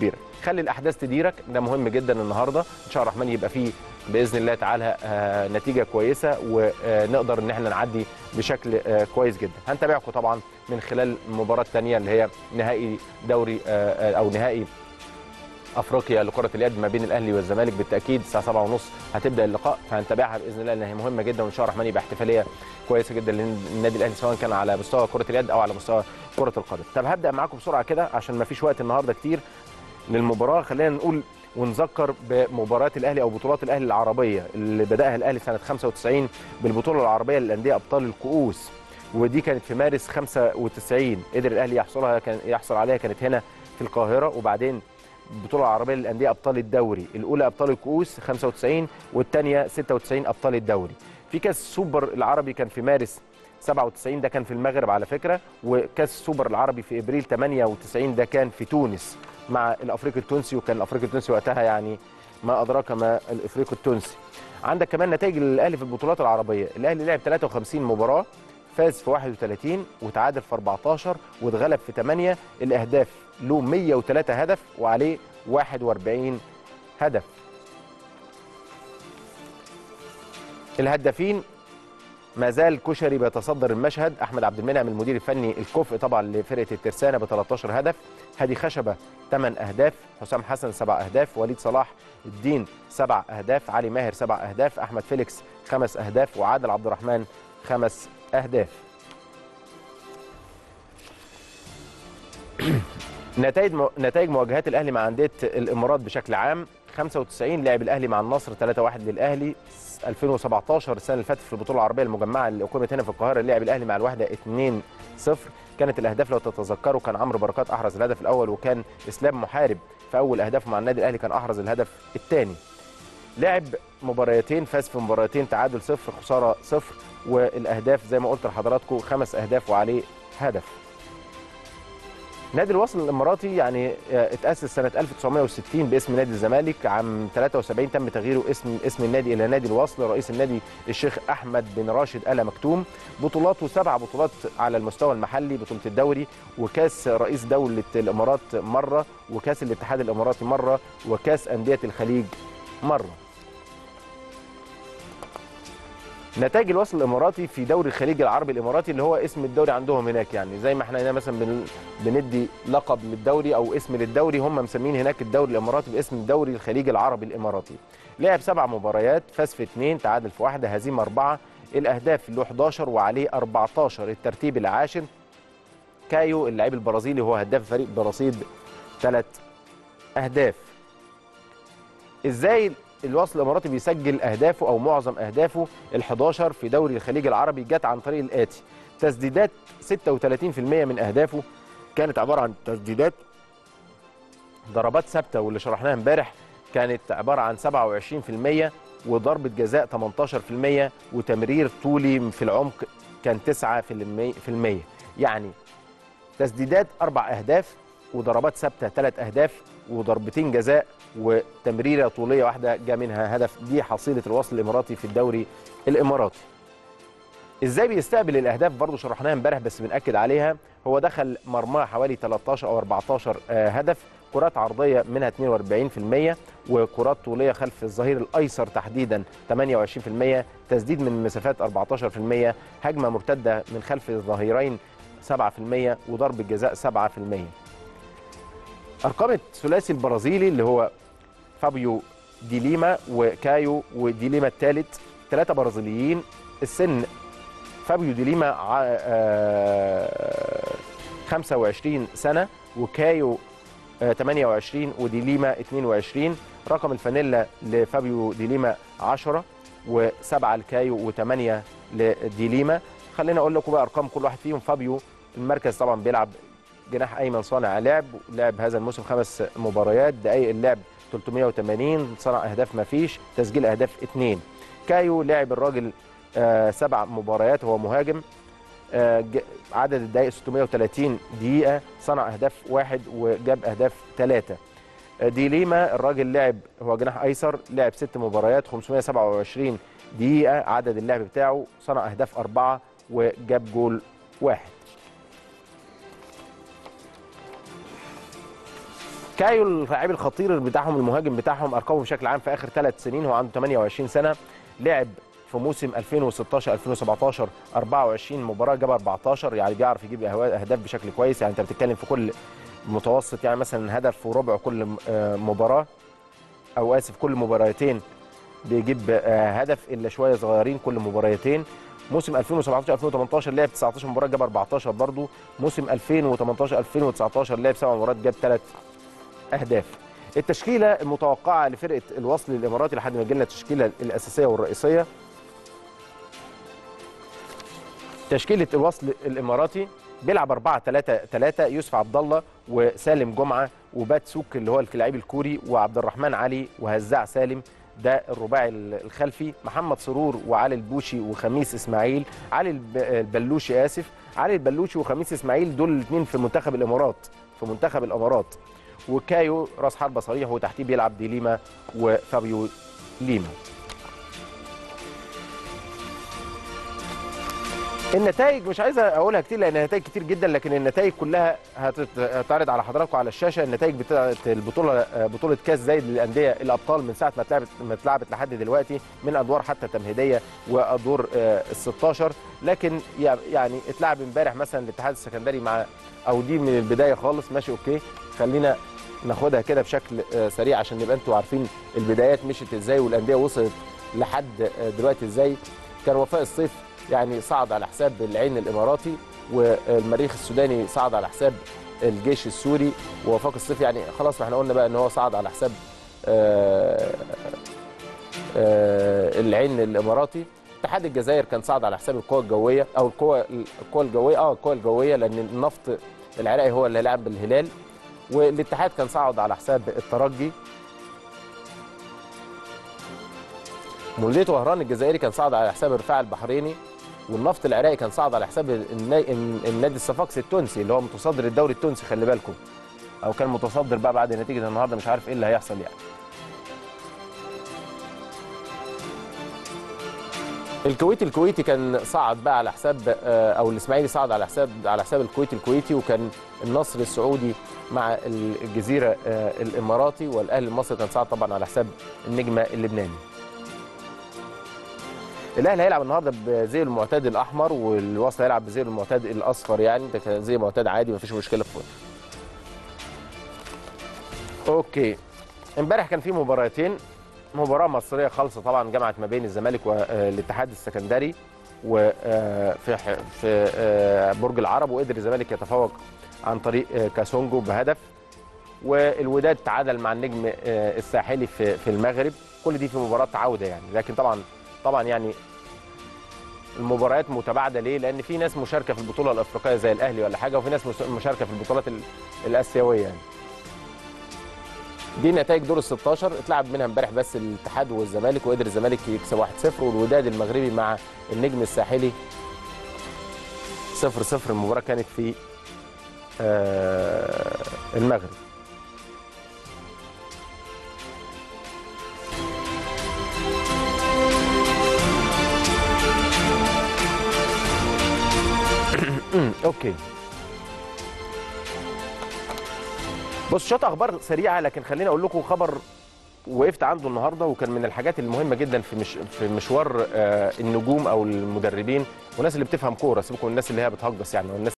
كبيره خلي الاحداث تديرك ده مهم جدا النهارده ان شاء الله الرحمن يبقى فيه باذن الله تعالى آه، نتيجه كويسه ونقدر ان احنا نعدي بشكل آه، كويس جدا هنتابعكم طبعا من خلال المباراه الثانيه اللي هي نهائي دوري آه، آه، او نهائي افريقيا لكره اليد ما بين الاهلي والزمالك بالتاكيد الساعه 7:30 هتبدا اللقاء فهنتابعها باذن الله لان هي مهمه جدا وان شاء الله الرحمن يبقى احتفاليه كويسه جدا للنادي الاهلي سواء كان على مستوى كره اليد او على مستوى كره القدم طب هبدا معاكم بسرعه كده عشان ما فيش وقت النهارده كتير للمباراه خلينا نقول ونذكر بمباريات الاهلي او بطولات الاهلي العربيه اللي بداها الاهلي سنه 95 بالبطوله العربيه للانديه ابطال الكؤوس ودي كانت في مارس 95 قدر الاهلي يحصلها كان يحصل عليها كانت هنا في القاهره وبعدين البطوله العربيه للانديه ابطال الدوري الاولى ابطال الكؤوس 95 والثانيه 96 ابطال الدوري في كاس السوبر العربي كان في مارس 97 ده كان في المغرب على فكره وكاس السوبر العربي في ابريل 98 ده كان في تونس مع الافريقي التونسي وكان الافريقي التونسي وقتها يعني ما ادراك ما الافريقي التونسي عندك كمان نتائج الاهلي في البطولات العربيه الاهلي لعب 53 مباراه فاز في 31 وتعادل في 14 واتغلب في 8 الاهداف له 103 هدف وعليه 41 هدف الهدافين ما زال كشري بيتصدر المشهد احمد عبد المنعم المدير الفني الكفء طبعا لفرقه الترسانه ب 13 هدف هادي خشبه 8 اهداف حسام حسن 7 اهداف وليد صلاح الدين 7 اهداف علي ماهر 7 اهداف احمد فيليكس 5 اهداف وعادل عبد الرحمن 5 اهداف نتائج نتائج مواجهات الاهلي مع انديه الامارات بشكل عام 95 لعب الاهلي مع النصر 3-1 للاهلي 2017 السنه اللي فاتت في البطوله العربيه المجمعه اللي اقيمت هنا في القاهره لعب الاهلي مع الوحده 2-0 كانت الاهداف لو تتذكروا كان عمرو بركات احرز الهدف الاول وكان اسلام محارب في اول اهدافه مع النادي الاهلي كان احرز الهدف الثاني لعب مباريتين فاز في مباراتين تعادل صفر خساره صفر والاهداف زي ما قلت لحضراتكم خمس اهداف وعليه هدف نادي الوصل الاماراتي يعني آه، اتاسس سنه 1960 باسم نادي الزمالك عام 73 تم تغييره اسم اسم النادي الى نادي الوصل رئيس النادي الشيخ احمد بن راشد ال مكتوم بطولاته سبع بطولات على المستوى المحلي بطوله الدوري وكاس رئيس دوله الامارات مره وكاس الاتحاد الاماراتي مره وكاس انديه الخليج مره نتائج الوصل الاماراتي في دوري الخليج العربي الاماراتي اللي هو اسم الدوري عندهم هناك يعني زي ما احنا هنا مثلا بن- بندي لقب للدوري او اسم للدوري هم مسمين هناك الدوري الاماراتي باسم الدوري الخليج العربي الاماراتي لعب سبع مباريات فاز في اثنين تعادل في واحده هزيمه اربعه الاهداف له 11 وعليه 14 الترتيب العاشر كايو اللاعب البرازيلي هو هداف الفريق برصيد ثلاث اهداف ازاي الوصل الاماراتي بيسجل اهدافه او معظم اهدافه ال11 في دوري الخليج العربي جت عن طريق الاتي تسديدات 36% من اهدافه كانت عباره عن تسديدات ضربات ثابته واللي شرحناها امبارح كانت عباره عن 27% وضربه جزاء 18% وتمرير طولي في العمق كان 9% يعني تسديدات اربع اهداف وضربات ثابته ثلاث اهداف وضربتين جزاء وتمريره طوليه واحده جاء منها هدف دي حصيله الوصل الاماراتي في الدوري الاماراتي ازاي بيستقبل الاهداف برضو شرحناها امبارح بس بناكد عليها هو دخل مرماه حوالي 13 او 14 آه، هدف كرات عرضيه منها 42% وكرات طوليه خلف الظهير الايسر تحديدا 28% تسديد من مسافات 14% هجمه مرتده من خلف الظهيرين 7% وضرب جزاء 7% ارقام الثلاثي البرازيلي اللي هو فابيو دي ليما وكايو ودي ليما الثالث ثلاثه برازيليين السن فابيو دي ليما ع- آه، 25 سنه وكايو آه، 28 ودي ليما 22 رقم الفانيلا لفابيو دي ليما 10 و7 لكايو و8 لدي ليما خلينا اقول لكم بقى ارقام كل واحد فيهم فابيو المركز طبعا بيلعب جناح ايمن صانع لعب لعب هذا الموسم خمس مباريات دقائق اللعب 380 صنع اهداف ما فيش تسجيل اهداف اثنين كايو لعب الراجل آه سبع مباريات هو مهاجم آه ج- عدد الدقائق 630 دقيقة صنع أهداف واحد وجاب أهداف ثلاثة آه دي ليما الراجل لعب هو جناح أيسر لعب ست مباريات 527 دقيقة عدد اللعب بتاعه صنع أهداف أربعة وجاب جول واحد كايو اللاعب الخطير بتاعهم المهاجم بتاعهم ارقامه بشكل عام في اخر ثلاث سنين هو عنده 28 سنه لعب في موسم 2016 2017 24 مباراه جاب 14 يعني بيعرف يجيب اهداف بشكل كويس يعني انت بتتكلم في كل متوسط يعني مثلا هدف وربع كل مباراه او اسف كل مباراتين بيجيب هدف الا شويه صغيرين كل مباراتين موسم 2017 2018 لعب 19 مباراه جاب 14 برضه موسم 2018 2019 لعب 7 مباريات جاب 3 اهداف التشكيله المتوقعه لفرقه الوصل الاماراتي لحد ما لنا التشكيله الاساسيه والرئيسيه تشكيله الوصل الاماراتي بيلعب 4 3 3 يوسف عبد الله وسالم جمعه وبات سوك اللي هو اللاعب الكوري وعبد الرحمن علي وهزاع سالم ده الرباعي الخلفي محمد سرور وعلي البوشي وخميس اسماعيل علي البلوشي اسف علي البلوشي وخميس اسماعيل دول الاثنين في منتخب الامارات في منتخب الامارات وكايو راس حربه صريح وتحتيه بيلعب دي ليما وفابيو ليما النتائج مش عايز اقولها كتير لان النتائج كتير جدا لكن النتائج كلها هتتعرض على حضراتكم على الشاشه النتائج بتاعه البطوله بطوله كاس زايد للانديه الابطال من ساعه ما اتلعبت ما اتلعبت لحد دلوقتي من ادوار حتى تمهيديه وادوار ال 16 لكن يعني اتلعب امبارح مثلا الاتحاد السكندري مع او دي من البدايه خالص ماشي اوكي خلينا ناخدها كده بشكل سريع عشان نبقى انتوا عارفين البدايات مشيت ازاي والانديه وصلت لحد دلوقتي ازاي كان وفاء الصيف يعني صعد على حساب العين الاماراتي والمريخ السوداني صعد على حساب الجيش السوري ووفاق الصيف يعني خلاص ما احنا قلنا بقى ان هو صعد على حساب آآ آآ العين الاماراتي اتحاد الجزائر كان صعد على حساب القوى الجويه او القوى القوى الجويه اه القوى الجويه لان النفط العراقي هو اللي لعب بالهلال والاتحاد كان صعد على حساب الترجي مولوديه وهران الجزائري كان صعد على حساب الرفاع البحريني والنفط العراقي كان صعد على حساب النادي الصفاقسي التونسي اللي هو متصدر الدوري التونسي خلي بالكم او كان متصدر بقى بعد نتيجه النهارده مش عارف ايه اللي هيحصل يعني الكويت الكويتي كان صعد بقى على حساب او الاسماعيلي صعد على حساب على حساب الكويت الكويتي وكان النصر السعودي مع الجزيره الاماراتي والاهلي المصري كان صعد طبعا على حساب النجمه اللبناني الاهلي هيلعب النهارده بزي المعتاد الاحمر والوصل هيلعب بزي المعتاد الاصفر يعني ده كان زي معتاد عادي مفيش مشكله في اوكي امبارح كان في مباراتين مباراه مصريه خالصه طبعا جمعت ما بين الزمالك والاتحاد السكندري وفي في برج العرب وقدر الزمالك يتفوق عن طريق كاسونجو بهدف والوداد تعادل مع النجم الساحلي في في المغرب كل دي في مباراه عوده يعني لكن طبعا طبعا يعني المباريات متباعده ليه؟ لان في ناس مشاركه في البطوله الافريقيه زي الاهلي ولا حاجه وفي ناس مشاركه في البطولات الاسيويه يعني. دي نتائج دور ال 16 اتلعب منها امبارح بس الاتحاد والزمالك وقدر الزمالك يكسب 1-0 والوداد المغربي مع النجم الساحلي 0-0 المباراه كانت في آه المغرب. اوكي بص شوط اخبار سريعه لكن خليني اقول لكم خبر وقفت عنده النهارده وكان من الحاجات المهمه جدا في مش في مشوار آه النجوم او المدربين والناس اللي بتفهم كوره سيبكم من الناس اللي هي بتهجص يعني والناس